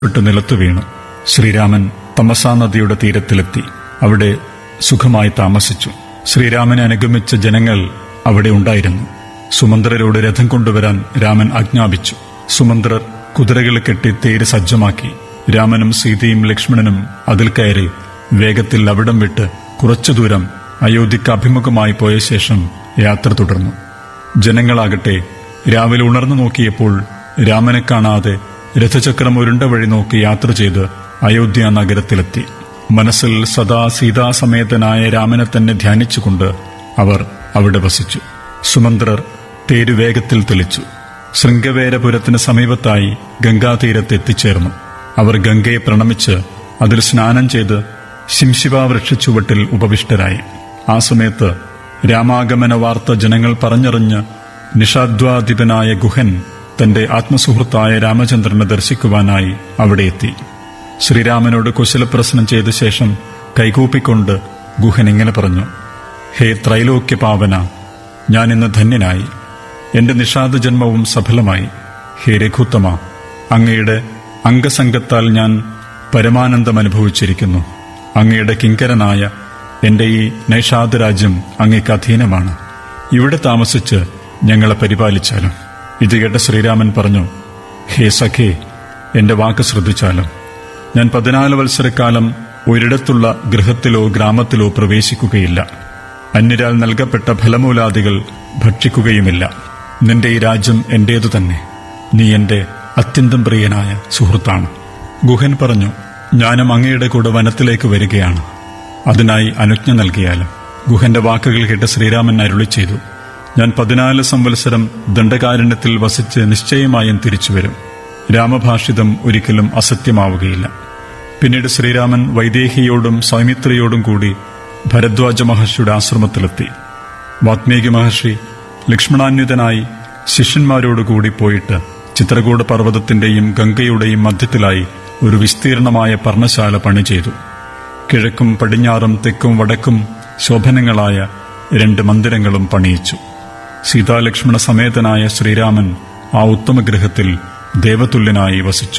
വിട്ട് നിലത്തു വീണു ശ്രീരാമൻ തമസാ നദിയുടെ തീരത്തിലെത്തി അവിടെ സുഖമായി താമസിച്ചു ശ്രീരാമനെ അനുഗമിച്ച ജനങ്ങൾ അവിടെ ഉണ്ടായിരുന്നു സുമന്ത്രരോട് രഥം കൊണ്ടുവരാൻ രാമൻ ആജ്ഞാപിച്ചു സുമന്ത്രർ കുതിരകൾ കെട്ടി തേര് സജ്ജമാക്കി രാമനും സീതയും ലക്ഷ്മണനും അതിൽ കയറി വേഗത്തിൽ അവിടം വിട്ട് കുറച്ചു ദൂരം അയോധ്യക്ക് അഭിമുഖമായി പോയ ശേഷം യാത്ര തുടർന്നു ജനങ്ങളാകട്ടെ രാവിലെ ഉണർന്നു നോക്കിയപ്പോൾ രാമനെ കാണാതെ രഥചക്രം ഉരുണ്ട വഴി നോക്കി യാത്ര ചെയ്ത് അയോധ്യ നഗരത്തിലെത്തി മനസ്സിൽ സദാ സീതാസമേതനായ രാമനെ തന്നെ ധ്യാനിച്ചുകൊണ്ട് അവർ അവിടെ വസിച്ചു സുമന്ത്രർ തേരു വേഗത്തിൽ തെളിച്ചു ശൃംഗവേരപുരത്തിന് സമീപത്തായി ഗംഗാതീരത്ത് എത്തിച്ചേർന്നു അവർ ഗംഗയെ പ്രണമിച്ച് അതിൽ സ്നാനം ചെയ്ത് ശിംശിവ വൃക്ഷച്ചുവട്ടിൽ ഉപവിഷ്ടരായി ആ സമയത്ത് രാമാഗമന വാർത്ത ജനങ്ങൾ പറഞ്ഞറിഞ്ഞ് നിഷാദ്വാധിപനായ ഗുഹൻ തന്റെ ആത്മസുഹൃത്തായ രാമചന്ദ്രനെ ദർശിക്കുവാനായി അവിടെ എത്തി ശ്രീരാമനോട് കുശലപ്രശ്നം ചെയ്ത ശേഷം കൈകൂപ്പിക്കൊണ്ട് ഗുഹൻ ഇങ്ങനെ പറഞ്ഞു ഹേ ത്രൈലോക്യ പാവന ഞാൻ ഇന്ന് ധന്യനായി എന്റെ നിഷാദ ജന്മവും സഫലമായി ഹേ രഘുത്തമ അങ്ങയുടെ അംഗസംഗത്താൽ ഞാൻ പരമാനന്ദം അനുഭവിച്ചിരിക്കുന്നു അങ്ങയുടെ കിങ്കരനായ എന്റെ ഈ നൈഷാദ രാജ്യം അങ്ങേക്ക് അധീനമാണ് ഇവിടെ താമസിച്ച് ഞങ്ങളെ പരിപാലിച്ചാലും ഇത് കേട്ട ശ്രീരാമൻ പറഞ്ഞു ഹേ സഖേ എന്റെ വാക്ക് ശ്രദ്ധിച്ചാലും ഞാൻ പതിനാല് വത്സരക്കാലം ഒരിടത്തുള്ള ഗൃഹത്തിലോ ഗ്രാമത്തിലോ പ്രവേശിക്കുകയില്ല അന്യരാൽ നൽകപ്പെട്ട ഫലമൂലാദികൾ ഭക്ഷിക്കുകയുമില്ല നിന്റെ ഈ രാജ്യം എന്റേതു തന്നെ നീ എന്റെ അത്യന്തം പ്രിയനായ സുഹൃത്താണ് ഗുഹൻ പറഞ്ഞു ഞാനും അങ്ങയുടെ കൂടെ വനത്തിലേക്ക് വരികയാണ് അതിനായി അനുജ്ഞ നൽകിയാലും ഗുഹന്റെ വാക്കുകൾ കേട്ട് ശ്രീരാമൻ അരുളി ചെയ്തു ഞാൻ പതിനാല് സംവത്സരം ദണ്ഡകാരണ്യത്തിൽ വസിച്ച് നിശ്ചയമായും തിരിച്ചുവരും രാമഭാഷിതം ഒരിക്കലും അസത്യമാവുകയില്ല പിന്നീട് ശ്രീരാമൻ വൈദേഹിയോടും സൗമിത്രിയോടും കൂടി ഭരദ്വാജ മഹർഷിയുടെ ആശ്രമത്തിലെത്തി വാത്മീകി മഹർഷി ലക്ഷ്മണാന്വിതനായി ശിഷ്യന്മാരോടുകൂടി പോയിട്ട് ചിത്രകൂട പർവ്വതത്തിന്റെയും ഗംഗയുടെയും മധ്യത്തിലായി ഒരു വിസ്തീർണമായ പർണശാല പണി ചെയ്തു കിഴക്കും പടിഞ്ഞാറും തെക്കും വടക്കും ശോഭനങ്ങളായ രണ്ട് മന്ദിരങ്ങളും പണിയിച്ചു സീതാലക്ഷ്മണ സമേതനായ ശ്രീരാമൻ ആ ഉത്തമഗൃഹത്തിൽ ദേവതുല്യനായി വസിച്ചു